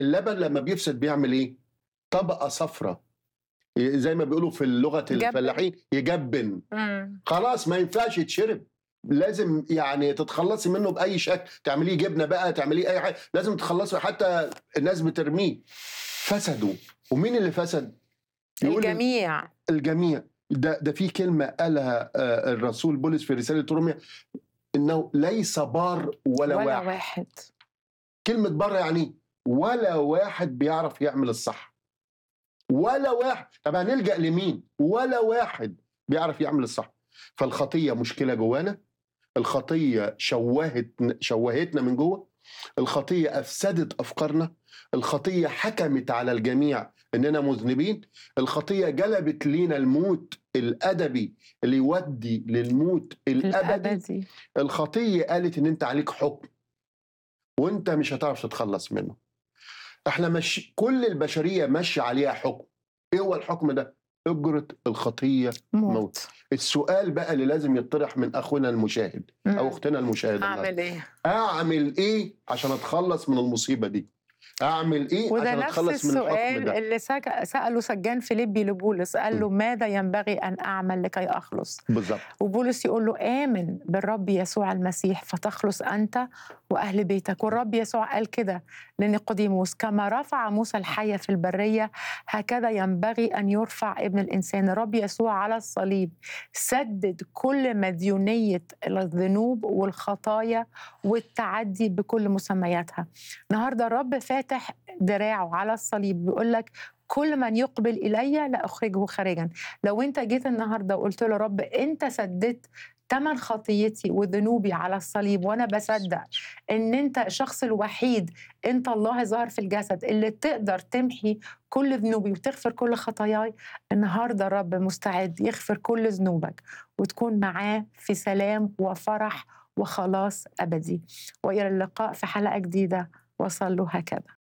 اللبن لما بيفسد بيعمل ايه طبقه صفراء زي ما بيقولوا في لغه يجبن. الفلاحين يجبن مم. خلاص ما ينفعش يتشرب لازم يعني تتخلصي منه باي شكل تعمليه جبنه بقى تعمليه اي حاجه لازم تخلصي حتى الناس بترميه فسدوا ومين اللي فسد يقول الجميع الجميع ده ده في كلمه قالها آه، الرسول بولس في رساله روميا انه ليس بار ولا, ولا واحد. واحد كلمه بار يعني إيه؟ ولا واحد بيعرف يعمل الصح ولا واحد طب هنلجا لمين ولا واحد بيعرف يعمل الصح فالخطيه مشكله جوانا الخطيه شوهت شوهتنا من جوه الخطيه افسدت افكارنا الخطيه حكمت على الجميع اننا مذنبين الخطيه جلبت لينا الموت الادبي اللي يودي للموت الابدي الابدي الخطيه قالت ان انت عليك حكم وانت مش هتعرف تتخلص منه احنا مش كل البشريه ماشيه عليها حكم ايه هو الحكم ده اجره الخطيه موت. موت السؤال بقى اللي لازم يطرح من اخونا المشاهد مم. او اختنا المشاهده النهاردة. اعمل ايه اعمل ايه عشان اتخلص من المصيبه دي اعمل ايه وده عشان نفس اتخلص من الحكم السؤال ده اللي سك- سأله سجان فيليبي لبولس قال له ماذا ينبغي أن أعمل لكي أخلص بالظبط وبولس يقول له آمن بالرب يسوع المسيح فتخلص أنت وأهل بيتك والرب يسوع قال كده لنيقوديموس كما رفع موسى الحية في البرية هكذا ينبغي أن يرفع ابن الإنسان الرب يسوع على الصليب سدد كل مديونية الذنوب والخطايا والتعدي بكل مسمياتها النهاردة الرب فاتح دراعه على الصليب بيقول لك كل من يقبل إلي لا أخرجه خارجا لو أنت جيت النهاردة وقلت له رب أنت سددت تمن خطيتي وذنوبي على الصليب وانا بصدق ان انت الشخص الوحيد انت الله ظاهر في الجسد اللي تقدر تمحي كل ذنوبي وتغفر كل خطاياي النهارده الرب مستعد يغفر كل ذنوبك وتكون معاه في سلام وفرح وخلاص ابدي والى اللقاء في حلقه جديده وصلوا هكذا